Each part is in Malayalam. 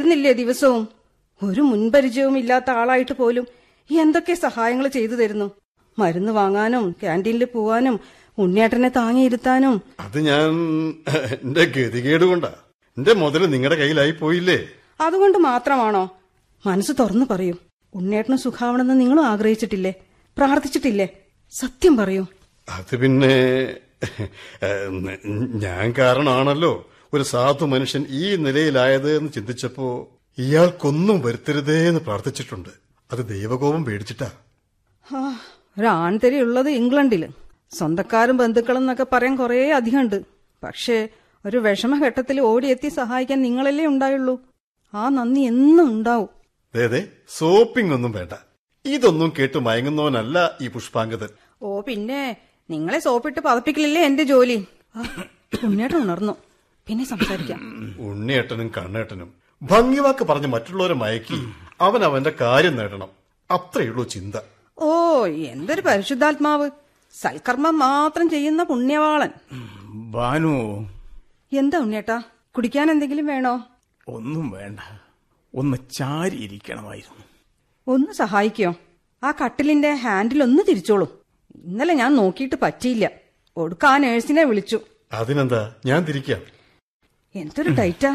വരുന്നില്ലേ ദിവസവും ഒരു മുൻപരിചയവും ഇല്ലാത്ത ആളായിട്ട് പോലും എന്തൊക്കെ സഹായങ്ങൾ ചെയ്തു തരുന്നു മരുന്ന് വാങ്ങാനും ക്യാൻറ്റീനിൽ പോവാനും ഉണ്ണിയേട്ടനെ താങ്ങിയിരുത്താനും അത് ഞാൻ എന്റെ ഗതികേട് കൊണ്ടാ എന്റെ മുതല് നിങ്ങളുടെ കയ്യിലായി പോയില്ലേ അതുകൊണ്ട് മാത്രമാണോ മനസ്സ് തുറന്നു പറയൂ ഉണ്ണേട്ടന് സുഖാവണമെന്ന് നിങ്ങളും ആഗ്രഹിച്ചിട്ടില്ലേ പ്രാർത്ഥിച്ചിട്ടില്ലേ സത്യം പറയൂ അത് പിന്നെ ഏ, ഞാൻ കാരണമാണല്ലോ ഒരു സാധു മനുഷ്യൻ ഈ നിലയിലായത് എന്ന് ചിന്തിച്ചപ്പോ ഇയാൾക്കൊന്നും വരുത്തരുതേ എന്ന് പ്രാർത്ഥിച്ചിട്ടുണ്ട് അത് ദൈവകോപം പേടിച്ചിട്ടാ ആ, ഒരു ആൺതരി ഉള്ളത് ഇംഗ്ലണ്ടില് സ്വന്തക്കാരും ബന്ധുക്കളും എന്നൊക്കെ പറയാൻ കുറേ അധികമുണ്ട് പക്ഷേ ഒരു വിഷമഘട്ടത്തിൽ ഓടിയെത്തി സഹായിക്കാൻ നിങ്ങളല്ലേ ഉണ്ടായുള്ളൂ ആ നന്ദി എന്നും ഉണ്ടാവും അതെ സോപ്പിംഗ് ഒന്നും വേണ്ട ഇതൊന്നും കേട്ട് മയങ്ങുന്നവനല്ല ഈ പുഷ്പാങ്കതൻ ഓ പിന്നെ നിങ്ങളെ സോപ്പിട്ട് പതപ്പിക്കലില്ലേ എന്റെ ജോലി ആ, ഉണ്ണേട്ടൻ ഉണർന്നു പിന്നെ സംസാരിക്കാം ഉണ്ണിയേട്ടനും കണ്ണേട്ടനും ഭംഗിവാക്ക് പറഞ്ഞ് മറ്റുള്ളവരെ മയക്കി അവൻ അവന്റെ കാര്യം നേടണം അത്രയുള്ളൂ ചിന്ത ഓ എന്തൊരു പരിശുദ്ധാത്മാവ് സൽക്കർമ്മം മാത്രം ചെയ്യുന്ന പുണ്യവാളൻ ഭാനു എന്താ ഉണ്ണേട്ടാ കുടിക്കാൻ എന്തെങ്കിലും വേണോ ഒന്നും വേണ്ട ഒന്ന് ചാരിയിരിക്കണമായിരുന്നു ഒന്ന് സഹായിക്കോ ആ കട്ടിലിന്റെ ഹാൻഡിൽ ഒന്ന് തിരിച്ചോളൂ ഇന്നലെ ഞാൻ നോക്കിയിട്ട് പറ്റിയില്ല ഒടുക്ക ആ നേഴ്സിനെ വിളിച്ചു അതിനെന്താ ഞാൻ തിരിക്കാം എന്തൊരു ടൈറ്റാ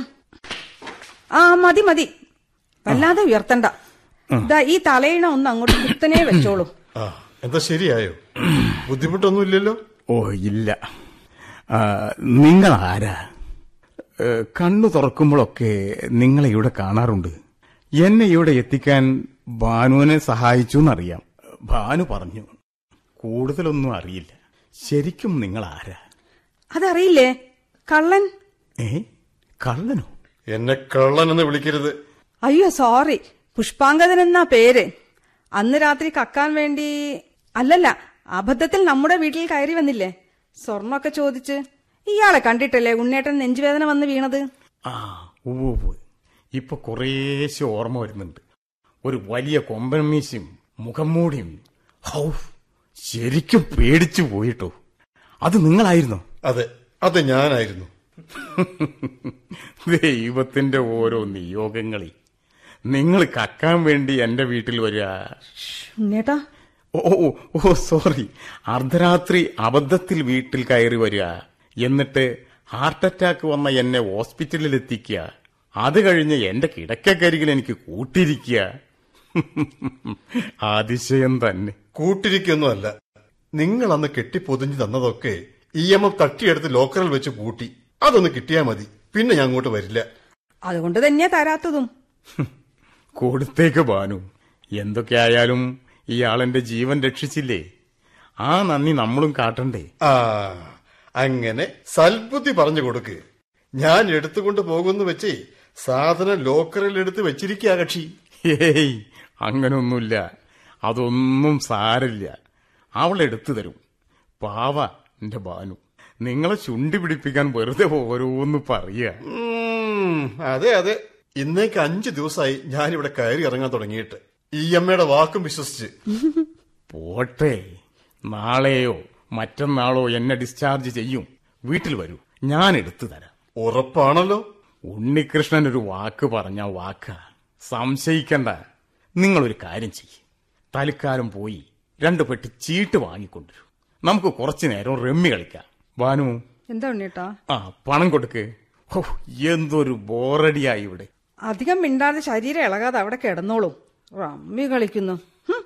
ആ മതി മതി വല്ലാതെ ഉയർത്തണ്ട ഇതാ ഈ തലയിണ ഒന്ന് അങ്ങോട്ട് കുത്തനെ വെച്ചോളൂ ആ എന്താ ശരിയായോ ബുദ്ധിമുട്ടൊന്നുമില്ലല്ലോ ഓ ഇല്ല ആ, നിങ്ങൾ ആരാ ഏ, കണ്ണു തുറക്കുമ്പോഴൊക്കെ നിങ്ങളെ ഇവിടെ കാണാറുണ്ട് എന്നെ ഇവിടെ എത്തിക്കാൻ ഭാനുവിനെ സഹായിച്ചു എന്നറിയാം ഭാനു പറഞ്ഞു കൂടുതലൊന്നും അറിയില്ല ശരിക്കും നിങ്ങൾ ആരാ അതറിയില്ലേ കള്ളൻ ഏ കള്ളനോ എന്നെ കള്ളനെന്ന് വിളിക്കരുത് അയ്യോ സോറി പുഷ്പാങ്കതൻ എന്നാ പേര് അന്ന് രാത്രി കക്കാൻ വേണ്ടി അല്ലല്ല അബദ്ധത്തിൽ നമ്മുടെ വീട്ടിൽ കയറി വന്നില്ലേ സ്വർണ്ണമൊക്കെ ചോദിച്ച് ഇയാളെ കണ്ടിട്ടല്ലേ ഉണ്ണേട്ടൻ നെഞ്ചുവേദന വന്ന് വീണത് ആ ഉവ്വ് ഇപ്പൊ കുറേശ്ശെ ഓർമ്മ വരുന്നുണ്ട് ഒരു വലിയ കൊമ്പൻ മീശയും മുഖം മൂടിയും ഹൗ ശരിക്കും പേടിച്ചു പോയിട്ടോ അത് നിങ്ങളായിരുന്നോ അതെ അത് ഞാനായിരുന്നു ദൈവത്തിന്റെ ഓരോ നിയോഗങ്ങളെ നിങ്ങൾ കക്കാൻ വേണ്ടി എന്റെ വീട്ടിൽ വരിക ഉണ്ണേട്ടാ ഓ ഓ, ഓ സോറി അർദ്ധരാത്രി അബദ്ധത്തിൽ വീട്ടിൽ കയറി വരിക എന്നിട്ട് ഹാർട്ട് അറ്റാക്ക് വന്ന എന്നെ ഹോസ്പിറ്റലിൽ എത്തിക്കുക അത് കഴിഞ്ഞ് എന്റെ കിടക്കരികിൽ എനിക്ക് കൂട്ടിരിക്കുക അതിശയം തന്നെ കൂട്ടിരിക്കൊന്നുമല്ല നിങ്ങൾ അന്ന് കെട്ടിപ്പൊതിഞ്ഞു തന്നതൊക്കെ ഇ എം എഫ് തട്ടിയെടുത്ത് ലോക്കറിൽ വെച്ച് പൂട്ടി അതൊന്ന് കിട്ടിയാ മതി പിന്നെ ഞാൻ അങ്ങോട്ട് വരില്ല അതുകൊണ്ട് തന്നെയാ തരാത്തതും കൊടുത്തേക്ക് ബാനു എന്തൊക്കെയായാലും ഇയാളെന്റെ ജീവൻ രക്ഷിച്ചില്ലേ ആ നന്ദി നമ്മളും കാട്ടണ്ടേ ആ അങ്ങനെ സൽബുദ്ധി പറഞ്ഞു കൊടുക്ക് ഞാൻ എടുത്തുകൊണ്ട് പോകുന്നു വെച്ചേ സാധനം ലോക്കറിൽ എടുത്ത് വെച്ചിരിക്കുക കക്ഷി ഏയ് അങ്ങനൊന്നുമില്ല അതൊന്നും സാരില്ല അവൾ എടുത്തു തരും പാവ എന്റെ ബാനു നിങ്ങളെ ചുണ്ടി പിടിപ്പിക്കാൻ വെറുതെ ഓരോന്ന് പറയുക ഉം, അതെ അതെ ഇന്നേക്ക് അഞ്ചു ദിവസമായി ഞാനിവിടെ കയറി ഇറങ്ങാൻ തുടങ്ങിയിട്ട് ഈ അമ്മയുടെ വാക്കും വിശ്വസിച്ച് പോട്ടെ നാളെയോ മറ്റന്നാളോ എന്നെ ഡിസ്ചാർജ് ചെയ്യും വീട്ടിൽ വരൂ ഞാൻ എടുത്തു തരാം ഉറപ്പാണല്ലോ ഉണ്ണികൃഷ്ണൻ ഒരു വാക്ക് പറഞ്ഞ വാക്ക സംശയിക്കണ്ട നിങ്ങളൊരു കാര്യം ചെയ്യ് തൽക്കാലം പോയി രണ്ടു പെട്ടി ചീട്ട് വാങ്ങിക്കൊണ്ടുവരൂ നമുക്ക് കുറച്ചു നേരം റമ്മി കളിക്കാം ബാനു എന്താ ഉണ്ണേട്ടാ ആ പണം കൊടുക്ക് ഹോ എന്തൊരു ബോറടിയായി ഇവിടെ അധികം മിണ്ടാതെ ശരീരം ഇളകാതെ അവിടെ കിടന്നോളും റമ്മി കളിക്കുന്നു ഹും.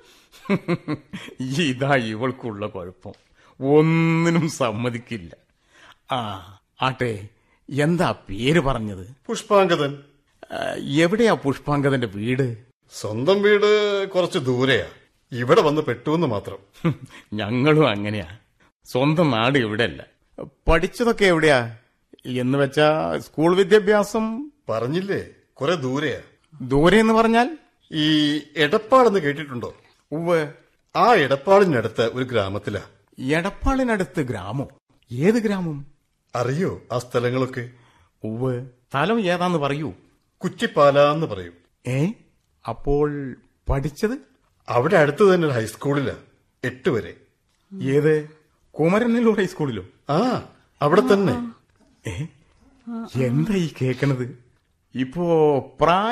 ഇതാ ഇവൾക്കുള്ള കുഴപ്പം ഒന്നിനും സമ്മതിക്കില്ല ആ ആട്ടെ എന്താ പേര് പറഞ്ഞത് പുഷ്പാങ്കതൻ ആ, എവിടെയാ പുഷ്പാങ്കതന്റെ വീട് സ്വന്തം വീട് കുറച്ച് ദൂരെയാ ഇവിടെ വന്ന് പെട്ടുവെന്ന് മാത്രം ഹും, ഞങ്ങളും അങ്ങനെയാ സ്വന്തം നാട് ഇവിടെയല്ല പഠിച്ചതൊക്കെ എവിടെയാ എന്ന് വെച്ചാ സ്കൂൾ വിദ്യാഭ്യാസം പറഞ്ഞില്ലേ കുറെ ദൂരെയാ ദൂരെ എന്ന് പറഞ്ഞാൽ ഈ എടപ്പാടെന്ന് കേട്ടിട്ടുണ്ടോ ഉവ് ആ എടപ്പാടിനടുത്ത് ഒരു ഗ്രാമത്തിലാ എടപ്പാളിനടുത്ത് ഗ്രാമം ഏത് ഗ്രാമം അറിയോ ആ സ്ഥലങ്ങളൊക്കെ ഉവ് സ്ഥലം ഏതാന്ന് പറയൂ കുറ്റിപ്പാല എന്ന് പറയും ഏ അപ്പോൾ പഠിച്ചത് അവിടെ അടുത്ത് തന്നെ ഒരു ഹൈസ്കൂളിലാ എട്ട് വരെ ഏത് കുമരനെല്ലൂർ ഹൈസ്കൂളിലോ ആ അവിടെ തന്നെ ഏ എന്താ ഈ കേക്കണത് ഇപ്പോ പ്രായ